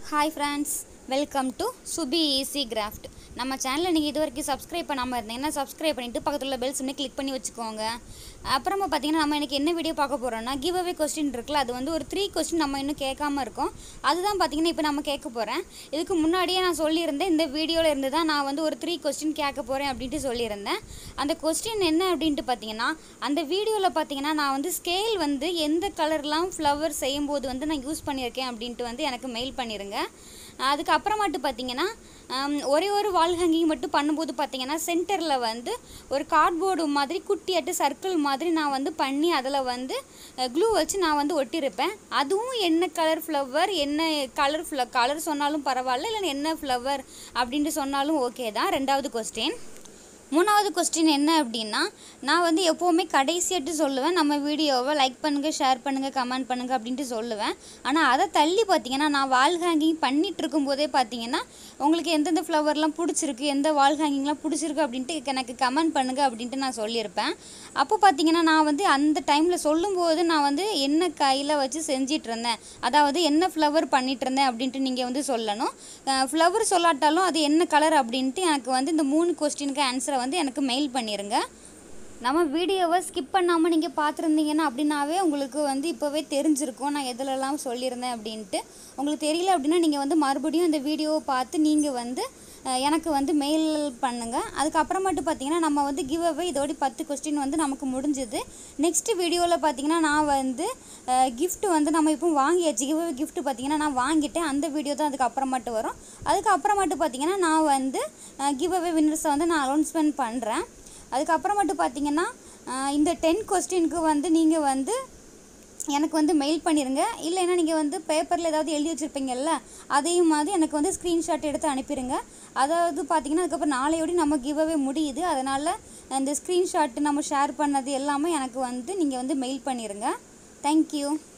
hi friends welcome to Subi easy craft நம்ம சேனலை நீங்கள் இது வரைக்கும் சப்ஸ்கிரைப் பண்ணாமல் இருந்தீங்கன்னா சப்ஸ்கிரைப் பண்ணிவிட்டு பக்கத்தில் உள்ள பெல் சிம்னி கிளிக் பண்ணி வச்சுக்கோங்க அப்புறமா பார்த்தீங்கன்னா நம்ம எனக்கு என்ன வீடியோ பார்க்க போகிறோம்னா கிவ் அவே கொஸ்டின் இருக்குல்ல அது வந்து ஒரு த்ரீ கொஸ்டின் நம்ம இன்னும் கேட்காம இருக்கோம் அதுதான் பார்த்தீங்கன்னா இப்போ நம்ம கேட்க போகிறேன் இதுக்கு முன்னாடியே நான் சொல்லியிருந்தேன் இந்த வீடியோவில் இருந்து தான் நான் வந்து ஒரு த்ரீ கொஸ்டின் கேட்க போகிறேன் அப்படின்ட்டு சொல்லியிருந்தேன் அந்த கொஸ்டின் என்ன அப்படின்ட்டு பார்த்தீங்கன்னா அந்த வீடியோவில் பார்த்தீங்கன்னா நான் வந்து ஸ்கேல் வந்து எந்த கலர்லாம் ஃப்ளவர் செய்யும்போது வந்து நான் யூஸ் பண்ணியிருக்கேன் அப்படின்ட்டு வந்து எனக்கு மெயில் பண்ணிடுங்க அதுக்கு அப்புறமாட்டு பார்த்தீங்கன்னா ஆம், ஒரே ஒரு வால் ஹேங்கிங் மட்டும் பண்ணும்போது பார்த்தீங்கன்னா சென்டரில் வந்து ஒரு கார்ட்போர்டு மாதிரி குட்டியாட்டு சர்க்கிள் மாதிரி நான் வந்து பண்ணி அதில் வந்து க்ளூ வச்சு நான் வந்து ஒட்டியிருப்பேன் அதுவும் என்ன கலர் ஃப்ளவர் என்ன கலர் ஃப்ள கலர் சொன்னாலும் பரவாயில்ல இல்லை என்ன ஃப்ளவர் அப்படின்ட்டு சொன்னாலும் ஓகே தான் ரெண்டாவது கொஸ்டின் மூணாவது கொஸ்டின் என்ன அப்படின்னா நான் வந்து எப்போவுமே கடைசியாட்டு சொல்லுவேன் நம்ம வீடியோவை லைக் பண்ணுங்கள் ஷேர் பண்ணுங்கள் கமெண்ட் பண்ணுங்கள் அப்படின்ட்டு சொல்லுவேன் ஆனால் அதை தள்ளி பார்த்தீங்கன்னா நான் வால் ஹேங்கிங் பண்ணிட்டு இருக்கும்போதே பார்த்தீங்கன்னா உங்களுக்கு எந்தெந்த ஃப்ளவர்லாம் பிடிச்சிருக்கு எந்த வால் ஹேங்கிங்லாம் பிடிச்சிருக்கு அப்படின்ட்டு எனக்கு கமெண்ட் பண்ணுங்கள் அப்படின்ட்டு நான் சொல்லியிருப்பேன் அப்போ பார்த்தீங்கன்னா நான் வந்து அந்த டைமில் சொல்லும்போது நான் வந்து என்ன கையில் வச்சு செஞ்சிட்டு இருந்தேன் அதாவது என்ன ஃப்ளவர் பண்ணிட்டு இருந்தேன் அப்படின்ட்டு நீங்கள் வந்து சொல்லணும் ஃப்ளவர் சொல்லாட்டாலும் அது என்ன கலர் அப்படின்ட்டு எனக்கு வந்து இந்த மூணு கொஸ்டினுக்கு ஆன்சரை வந்து எனக்கு மெயில் பண்ணிடுங்க நம்ம வீடியோவை ஸ்கிப் பண்ணாமல் நீங்கள் பார்த்துருந்தீங்கன்னா அப்படின்னாவே உங்களுக்கு வந்து இப்போவே தெரிஞ்சிருக்கும் நான் எதுலலாம் சொல்லியிருந்தேன் அப்படின்ட்டு உங்களுக்கு தெரியல அப்படின்னா நீங்கள் வந்து மறுபடியும் இந்த வீடியோவை பார்த்து நீங்கள் வந்து அஹ், எனக்கு வந்து மெயில் பண்ணுங்கள் அதுக்கப்புறமேட்டு பார்த்தீங்கன்னா நம்ம வந்து கிவ் அவே இதோட பத்து கொஸ்டின் வந்து நமக்கு முடிஞ்சுது நெக்ஸ்ட் வீடியோவில் பார்த்தீங்கன்னா நான் வந்து gift வந்து நம்ம இப்போ வாங்கியாச்சு கிவ் அவே gift பார்த்தீங்கன்னா நான் வாங்கிட்டேன் அந்த வீடியோ தான் அதுக்கு அப்புறமேட்டு வரும் அதுக்கு அப்புறமேட்டு பார்த்தீங்கன்னா நான் வந்து கிவ் அவே வின்னர்ஸை வந்து நான் அனௌன்ஸ்மெண்ட் பண்ணுறேன் அதுக்கப்புறமேட்டு பார்த்தீங்கன்னா அஹ், இந்த டென் கொஸ்டினுக்கு வந்து நீங்கள் வந்து எனக்கு வந்து மெயில் பண்ணிடுங்க இல்லைன்னா நீங்கள் வந்து பேப்பரில் ஏதாவது எழுதி வச்சுருப்பீங்கல்ல அதையும் மாதிரி எனக்கு வந்து ஸ்க்ரீன்ஷாட் எடுத்து அனுப்பிடுங்க அதாவது பார்த்தீங்கன்னா அதுக்கப்புறம் நாளையோடி நம்ம கிவ்அவே முடியுது அதனால் இந்த ஸ்க்ரீன்ஷாட் நம்ம ஷேர் பண்ணது எல்லாமே எனக்கு வந்து நீங்கள் வந்து மெயில் பண்ணிடுங்க தேங்க்யூ